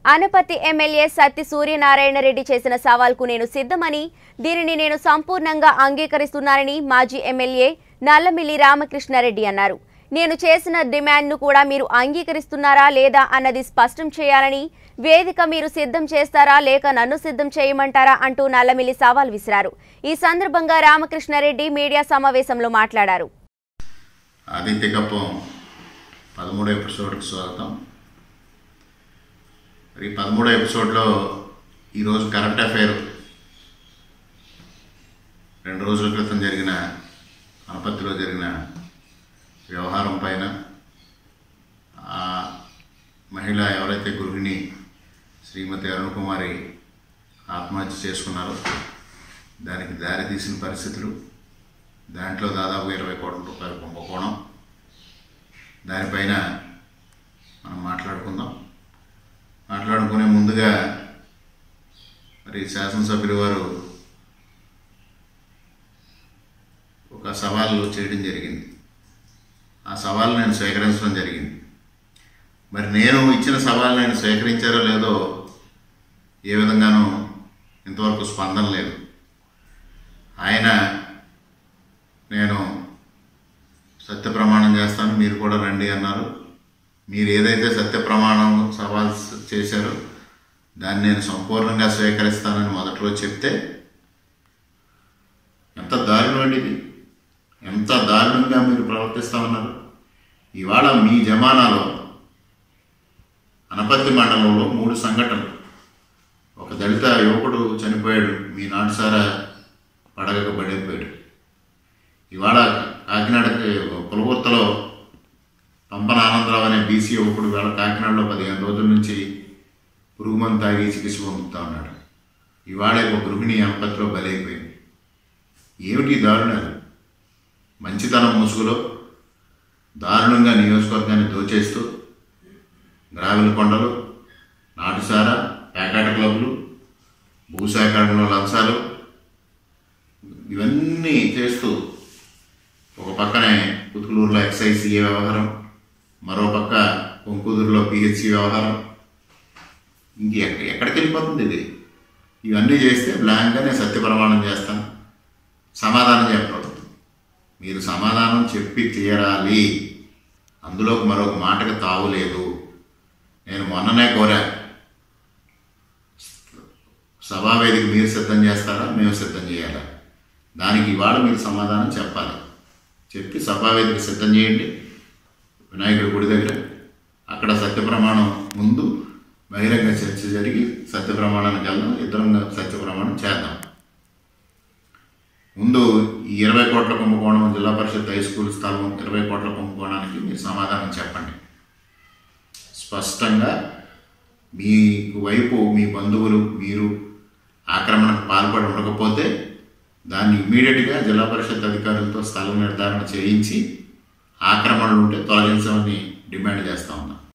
అనపతి MLA Satti Suryanarayana Reddy చేసిన సవాల్కు నేను సిద్ధమని దీనిని నేను సంపూర్ణంగా అంగీకరిస్తున్నానని మాజీ ఎమ్మెల్యే నల్లమిల్లి రామకృష్ణారెడ్డి అన్నారు నేను చేసిన డిమాండ్ను కూడా మీరు అంగీకరిస్తున్నారా లేదా అన్నది స్పష్టం చేయాలని వేదిక మీరు సిద్ధం చేస్తారా లేక నన్ను సిద్ధం చేయమంటారా అంటూ నల్లమిల్లి సవాల్ విసిరారు ఈ సందర్భంగా రామకృష్ణారెడ్డి మీడియా సమావేశంలో మాట్లాడారు ఆదిత్య కప్పం పదమూడో ఎపిసోడ్కి స్వాగతం మరి పదమూడో ఎపిసోడ్లో ఈరోజు కరెంట్ అఫైర్ రెండు రోజుల క్రితం జరిగిన అనపత్తిలో జరిగిన వ్యవహారం పైన ఆ మహిళ ఎవరైతే గృహిణి శ్రీమతి అరుణ్ కుమారి ఆత్మహత్య చేసుకున్నారో దానికి దారి తీసిన పరిస్థితులు దాంట్లో దాదాపు ఇరవై కోట్ల రూపాయలు కుంభకోణం దానిపైన మనం మాట్లాడుకుందాం మాట్లాడుకునే ముందుగా మరి శాసనసభ్యులు వారు ఒక సవాలు చేయడం జరిగింది ఆ సవాలు నేను స్వీకరించడం జరిగింది మరి నేను ఇచ్చిన సవాలు నేను స్వీకరించారో లేదో ఏ విధంగానూ ఇంతవరకు స్పందన లేదు ఆయన నేను సత్య ప్రమాణం చేస్తాను మీరు కూడా రండి అన్నారు మీరు ఏదైతే సత్య ప్రమాణం సవాల్ చేశారో దాన్ని నేను సంపూర్ణంగా స్వీకరిస్తానని మొదట్లో చెప్తే ఎంత దారుణం ఇది ఎంత దారుణంగా మీరు ప్రవర్తిస్తా ఉన్నారు ఇవాళ మీ జమానాలో అనపత్తి మండలంలో మూడు సంఘటనలు ఒక దళిత యువకుడు చనిపోయాడు మీ నాటుసారా పడగకు పడిపోయాడు ఇవాళ కాకినాడకి పులగుర్తలో పంపన ఆనందరావు అనే బీసీ యువకుడు ఇవాళ కాకినాడలో పదిహేను రోజుల నుంచి పురుగుమందు తాగి చికిత్స పొందుతా ఉన్నాడు ఇవాళ ఒక గృహిణి అనపత్తిలో బలైపోయింది ఏమిటి ఈ దారుణాలు మంచితనం ముసుగులో దారుణంగా నియోజకవర్గాన్ని దోచేస్తూ గ్రావెల కొండలు నాటుసార పేకాట క్లబ్లు భూసేకరణలో లంచాలు ఇవన్నీ చేస్తూ ఒక పక్కనే కుతుకులూరులో ఎక్సైజ్ వ్యవహారం మరో పక్క కొంకుదురులో పిహెచ్సి వ్యవహారం ఇంక ఎక్క- ఎక్కడికి వెళ్ళిపోతుంది ఇది ఇవన్నీ చేస్తే బ్లాంక్గా నేను సత్యప్రమాణం చేస్తాను సమాధానం చెప్పడం మీరు సమాధానం చెప్పి తీరాలి అందులోకి మరొక మాటకు తావు లేదు నేను మొన్ననే కోరా సభావేదిక మీరు సిద్ధం చేస్తారా మేము సిద్ధం చేయాలా దానికి ఇవాళ మీరు సమాధానం చెప్పాలి చెప్పి సభావేదిక సిద్ధం చేయండి వినాయకుడి గుడి దగ్గర అక్కడ సత్యప్రమాణం ముందు బహిరంగ చర్చ జరిగి సత్యప్రమాణానికి వెళ్దాం ఇద్దరం సత్యప్రమాణం చేద్దాం ముందు ఈ ఇరవై కోట్ల కుంభకోణం జిల్లా పరిషత్ హై స్కూల్ స్థలం ఇరవై కోట్ల కుంభకోణానికి మీరు సమాధానం చెప్పండి స్పష్టంగా మీకు వైపు మీ బంధువులు మీరు ఆక్రమణకు పాల్పడి ఉండకపోతే దాన్ని ఇమ్మీడియట్గా జిల్లా పరిషత్ అధికారులతో స్థలం నిర్ధారణ చేయించి ఆక్రమణలు ఉంటే తొలగించమని డిమాండ్ చేస్తా ఉన్నాం